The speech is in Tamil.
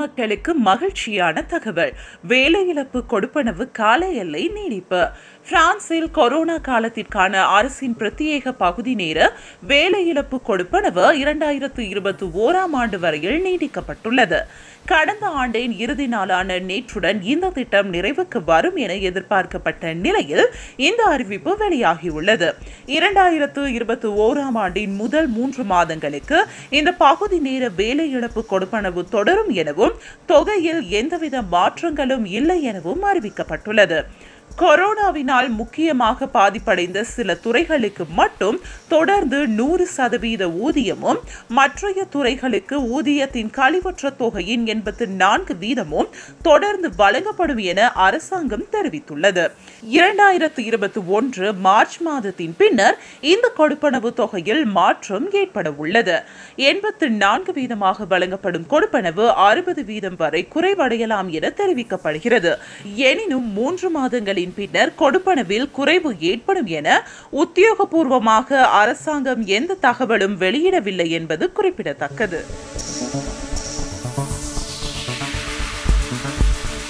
மக்களுக்கு மகிழ்ச்சியான தகவல் வேலை இழப்பு கொடுப்பனவு கால எல்லை நீடிப்பு பிரான்சில் கொரோனா காலத்திற்கான அரசின் பிரத்யேக பகுதி நேர வேலை இழப்பு கொடுப்பனவு இரண்டாயிரத்து இருபத்தி ஓராம் ஆண்டு வரையில் நீடிக்கப்பட்டுள்ளது கடந்த ஆண்டின் இறுதி நாளான நேற்றுடன் இந்த திட்டம் நிறைவுக்கு வரும் என எதிர்பார்க்கப்பட்ட நிலையில் இந்த அறிவிப்பு வெளியாகியுள்ளது இரண்டாயிரத்து இருபத்தி ஓராம் ஆண்டின் முதல் மூன்று மாதங்களுக்கு இந்த பகுதி நேர வேலை இழப்பு கொடுப்பனவு தொடரும் எனவும் தொகையில் எந்தவித மாற்றங்களும் இல்லை எனவும் அறிவிக்கப்பட்டுள்ளது கொரோனாவினால் முக்கியமாக பாதிப்படைந்த சில துறைகளுக்கு மட்டும் தொடர்ந்து நூறு சதவீத ஊதியமும் மற்றைய துறைகளுக்கு ஊதியத்தின் கழிவற்ற தொகையின் எண்பத்தி நான்கு வீதமும் தொடர்ந்து வழங்கப்படும் என அரசாங்கம் தெரிவித்துள்ளது இரண்டாயிரத்து இருபத்தி ஒன்று மார்ச் மாதத்தின் பின்னர் இந்த கொடுப்பனவு தொகையில் மாற்றம் ஏற்பட உள்ளது எண்பத்தி நான்கு வீதமாக வழங்கப்படும் கொடுப்பனவு அறுபது வீதம் வரை குறைவடையலாம் என தெரிவிக்கப்படுகிறது எனினும் மூன்று மாதங்களின் பின்னர் கொடுப்பனவில் குறைவு ஏற்படும் என உத்தியோகபூர்வமாக அரசாங்கம் எந்த தகவலும் வெளியிடவில்லை என்பது குறிப்பிடத்தக்கது